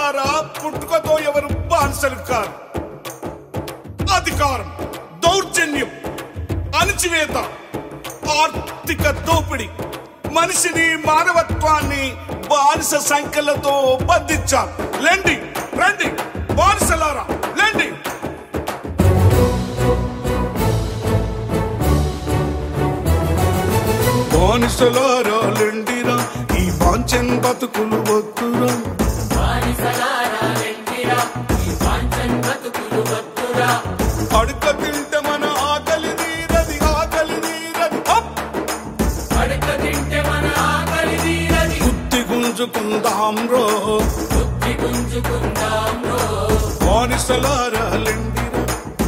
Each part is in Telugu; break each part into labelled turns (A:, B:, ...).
A: బానిసలారా పుట్టుకతో ఎవరు బానిసలు కారు అధికారం దౌర్జన్యం అణచివేత ఆర్థిక దోపిడి మనిషిని మానవత్వాన్ని బానిస సంఖ్యలతో బంధించారు లెండి రండి బానిసలారా లెండి బానిసలారా లెండిరా ఈ వాంఛన్ బతుకులు వద్దురా అడుక తింటే మన ఆకలి తీరది ఆకలి తీరది అప్! బుద్ధి గుంజుకుందాం రో బానిసలారా లెండిరా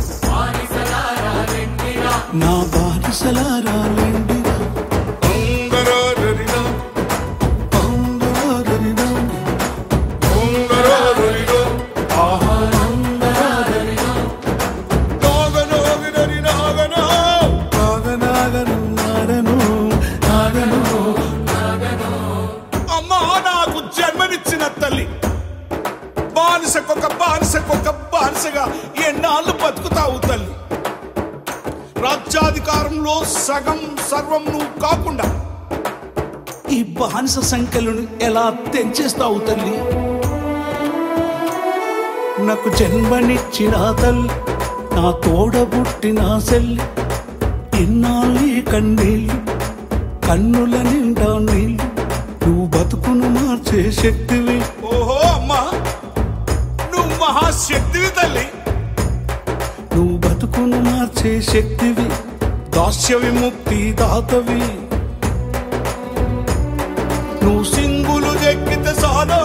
B: నా బానిసలారా లెండిరా
A: ఉంగరారరిరా,
B: పౌందరారరిరా,
A: ఉంగరారరిరా, ఆహా. నాగనోగిరరి నాగనో.
B: నాగనాగను నాగను నాగను
A: అమ్మా నాకు జన్మనిచ్చిన తల్లి బానిసకొక బానిసకొక బానిసగా ఎన్నాళ్ళు బతుకుతావు తల్లి రాజ్యాధికారంలో సగం సర్వం నువ్వు కాకుండా
B: ఈ బానిస సంఖ్యలను ఎలా తెంచేస్తావు తల్లి నాకు జన్మనిచ్చిన తల్లి నా తోడబుట్టిన సెల్లి ఎన్నాళ్ళు ఈ కన్నీళ్ళు కన్నుల నిండా నీళ్ళు నువ్వు బతుకును మార్చే శక్తివి
A: ఓహో అమ్మా నువ్వు మహాశక్తివి తల్లి
B: నువ్వు బతుకును మార్చే శక్తివి దాస్య విముక్తి దాతవి
A: నువ్వు సింగులు చెక్కితే సాలో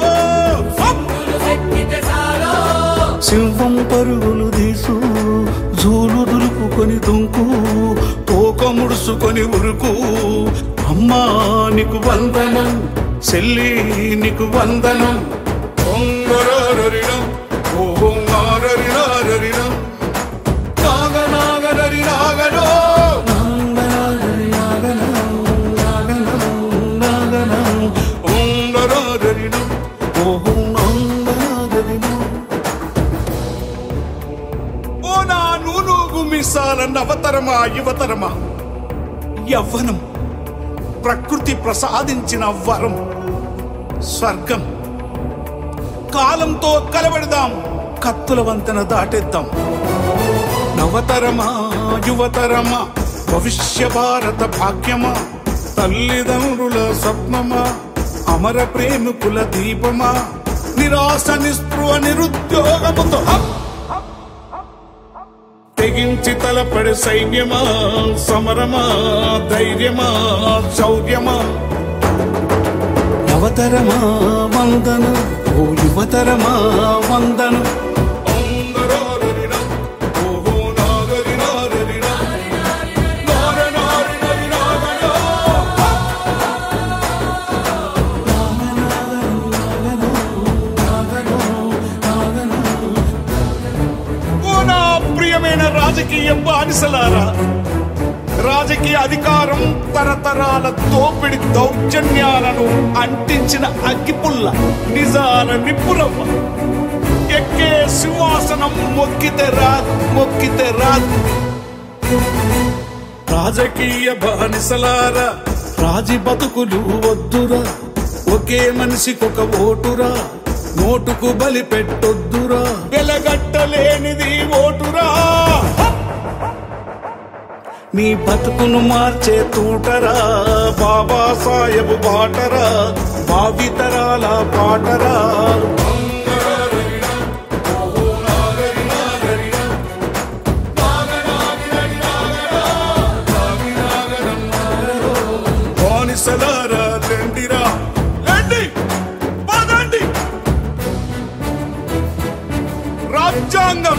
B: సింహం పరుగులు తీసు జూలు దులుపుకొని దుంకు తోక ముడుసుకొని ఉరుకు అమ్మా నీకు వందనం చెల్లి నీకు వందనం
A: ఒంగరారరిరా, ఓహో నారరిరారరిరా, నాగనాగరరి నాగనో. ఒంగరారరిరా,
B: ఓహో నందనాదరినా.
A: ఓ నా నూనూగు మీసాల నవతరమా యువతరమా యవ్వనం ప్రకృతి ప్రసాదించిన వరం స్వర్గం కాలంతో కలబెడదాం కత్తుల వంతెన దాటేద్దాం నవతరమా యువతరమా భవిష్య భారత భాగ్యమా తల్లిదండ్రుల స్వప్నమా అమర ప్రేమికుల దీపమా నిరాశ నిస్పృహ నిరుద్యోగముతో హప్! తెగించి తలపడి సైన్యమా సమరమా ధైర్యమా శౌర్యమా
B: నవతరమా వందన ఓ యువతరమా వందన
A: ఓహో నాగరినారరినా, నారనారినరినాగనో. ఓ నా ప్రియమైన రాజకీయ బానిసలారా రాజకీయ అధికారం తరతరాల దోపిడి దౌర్జన్యాలను అంటించిన అగ్గిపుల్ల నిజాల నిప్పురవ్వ ఎక్కే సింహాసనం మొక్కితే రాదు మొక్కితే రాదు రాజకీయ బానిసలారా
B: రాజి బతుకులు వద్దురా ఒకే మనిషికొక ఓటురా నోటుకు బలి పెట్టొద్దురా
A: వెలగట్టలేనిది ఓటురా
B: నీ బతుకును మార్చే తూటరా
A: బాబా సాహెబ్ బాటరా
B: భావితరాల పాటరా
A: బానిసలారా లెండిరా లెండి పదండి రాజ్యాంగం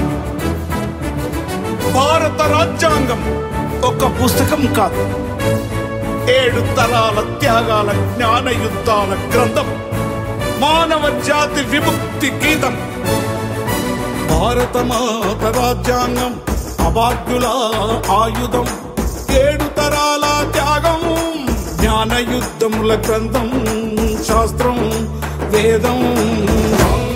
A: భారత రాజ్యాంగం ఒక పుస్తకం కాదు ఏడు తరాల త్యాగాల జ్ఞాన యుద్ధాల గ్రంథం మానవ జాతి విముక్తి గీతం భారత మాత రాజ్యాంగం అభాగ్యుల ఆయుధం ఏడు తరాల త్యాగం జ్ఞాన యుద్ధముల గ్రంథం శాస్త్రం వేదం